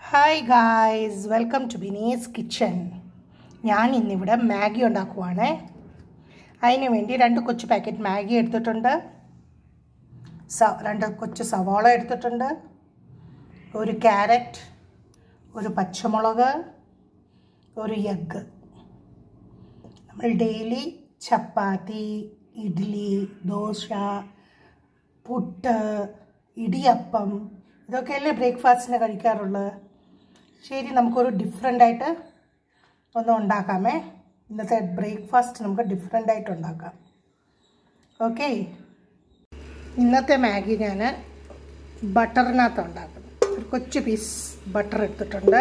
Hi guys welcome to Bini's kitchen ഞാൻ ഇന്നിവിടെ Maggi ഉണ്ടാക്കുവാണ് അതിന് വേണ്ടി രണ്ട് കൊച്ചു പാക്കറ്റ് മാഗി എടുത്തിട്ടുണ്ട് സ രണ്ട് കൊച്ചു സവാള എടുത്തിട്ടുണ്ട് ഒരു ക്യാരറ്റ് ഒരു പച്ചമുളക് ഒരു എഗ്ഗ് നമ്മൾ ഡെയിലി ചപ്പാത്തി ഇഡ്ഡലി ദോശ പുട്ട് ഇടിയപ്പം ഇതൊക്കെയല്ലേ ബ്രേക്ക്ഫാസ്റ്റിന് കഴിക്കാറുള്ളത് ശരി നമുക്കൊരു ഡിഫറെൻ്റ് ആയിട്ട് ഒന്ന് ഉണ്ടാക്കാമേ ഇന്നത്തെ ബ്രേക്ക്ഫാസ്റ്റ് നമുക്ക് ഡിഫറെൻ്റ് ആയിട്ട് ഉണ്ടാക്കാം ഓക്കെ ഇന്നത്തെ മാഗി ഞാൻ ബട്ടറിനകത്ത് ഉണ്ടാക്കുന്നു ഒരു കൊച്ചു പീസ് ബട്ടർ എടുത്തിട്ടുണ്ട്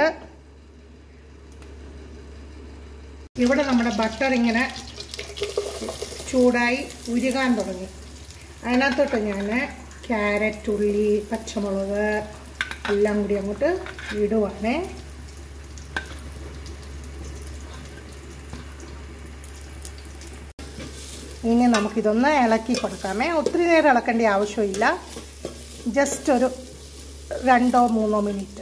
ഇവിടെ നമ്മുടെ ബട്ടർ ഇങ്ങനെ ചൂടായി ഉരുകാൻ തുടങ്ങി അതിനകത്തോട്ട് ഞാൻ ക്യാരറ്റ് ഉള്ളി പച്ചമുളക് എല്ലാം കൂടി അങ്ങോട്ട് ഇടുവാണേ ഇനി നമുക്കിതൊന്ന് ഇളക്കി കൊടുക്കാമേ ഒത്തിരി നേരം ഇളക്കേണ്ട ആവശ്യമില്ല ജസ്റ്റ് ഒരു രണ്ടോ മൂന്നോ മിനിറ്റ്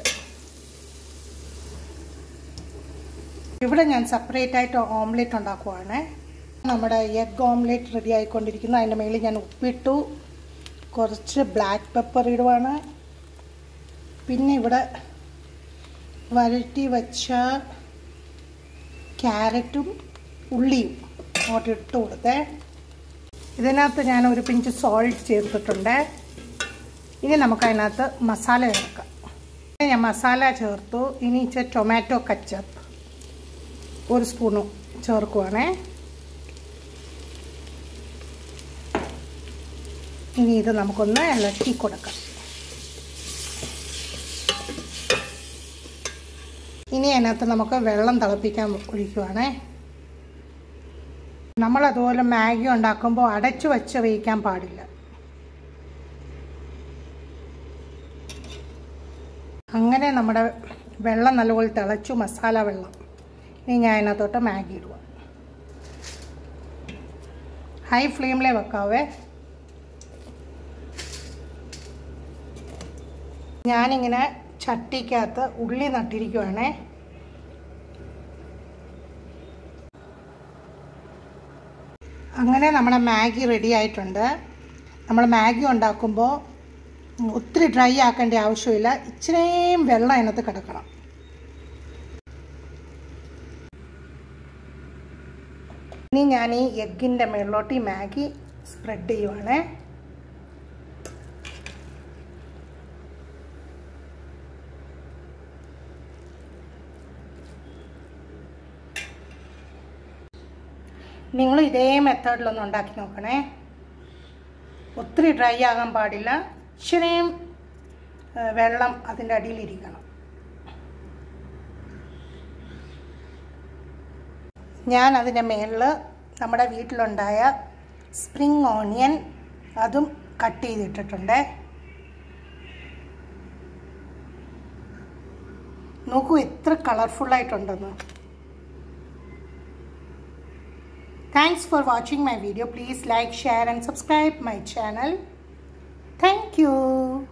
ഇവിടെ ഞാൻ സെപ്പറേറ്റ് ആയിട്ട് ഓംലെറ്റ് ഉണ്ടാക്കുവാണ് നമ്മുടെ എഗ് ഓംലെറ്റ് റെഡി ആയിക്കൊണ്ടിരിക്കുന്നു അതിൻ്റെ മേളിൽ ഞാൻ ഉപ്പിട്ടു കുറച്ച് ബ്ലാക്ക് പെപ്പർ ഇടുവാണ് പിന്നെ ഇവിടെ വരട്ടി വെച്ച ക്യാരറ്റും ഉള്ളിയും അങ്ങോട്ട് ഇട്ട് കൊടുത്തേ ഇതിനകത്ത് ഞാൻ ഒരു പിഞ്ച് സോൾട്ട് ചേർത്തിട്ടുണ്ട് ഇനി നമുക്ക് അതിനകത്ത് മസാല ചേർക്കാം ഞാൻ മസാല ചേർത്തു ഇനി ഇച്ചിരി ടൊമാറ്റോ കച്ചപ്പ് ഒരു സ്പൂണും ചേർക്കുവാണേ ഇനി ഇത് നമുക്കൊന്ന് ഇളക്കി കൊടുക്കാം ഇനി അതിനകത്ത് നമുക്ക് വെള്ളം തിളപ്പിക്കാൻ ഒഴിക്കുവാണേ നമ്മളതുപോലെ മാഗി ഉണ്ടാക്കുമ്പോൾ അടച്ചു വെച്ച് വേവിക്കാൻ പാടില്ല അങ്ങനെ നമ്മുടെ വെള്ളം നല്ലപോലെ തിളച്ചു മസാല വെള്ളം ഇനി ഞാൻ അതിനകത്തോട്ട് മാഗി ഇടുക ഹൈ ഫ്ലെയിമിലേ വെക്കാവേ ഞാനിങ്ങനെ ചട്ടിക്കകത്ത് ഉള്ളി നട്ടിരിക്കുവാണേ അങ്ങനെ നമ്മുടെ മാഗി റെഡി ആയിട്ടുണ്ട് നമ്മൾ മാഗി ഉണ്ടാക്കുമ്പോൾ ഒത്തിരി ഡ്രൈ ആക്കേണ്ട ആവശ്യമില്ല ഇച്ചിരിയും വെള്ളം അതിനകത്ത് കിടക്കണം ഇനി ഞാൻ ഈ എഗ്ഗിൻ്റെ മുകളിലോട്ട് ഈ മാഗി സ്പ്രെഡ് ചെയ്യുവാണേ നിങ്ങൾ ഇതേ മെത്തേഡിലൊന്ന് ഉണ്ടാക്കി നോക്കണേ ഒത്തിരി ഡ്രൈ ആകാൻ പാടില്ല ഇച്ചിരിയും വെള്ളം അതിൻ്റെ അടിയിലിരിക്കണം ഞാൻ അതിൻ്റെ മേളിൽ നമ്മുടെ വീട്ടിലുണ്ടായ സ്പ്രിങ് ഓണിയൻ അതും കട്ട് ചെയ്തിട്ടിട്ടുണ്ട് നോക്കൂ എത്ര കളർഫുള്ളായിട്ടുണ്ടെന്ന് Thanks for watching my video. Please like, share and subscribe my channel. Thank you.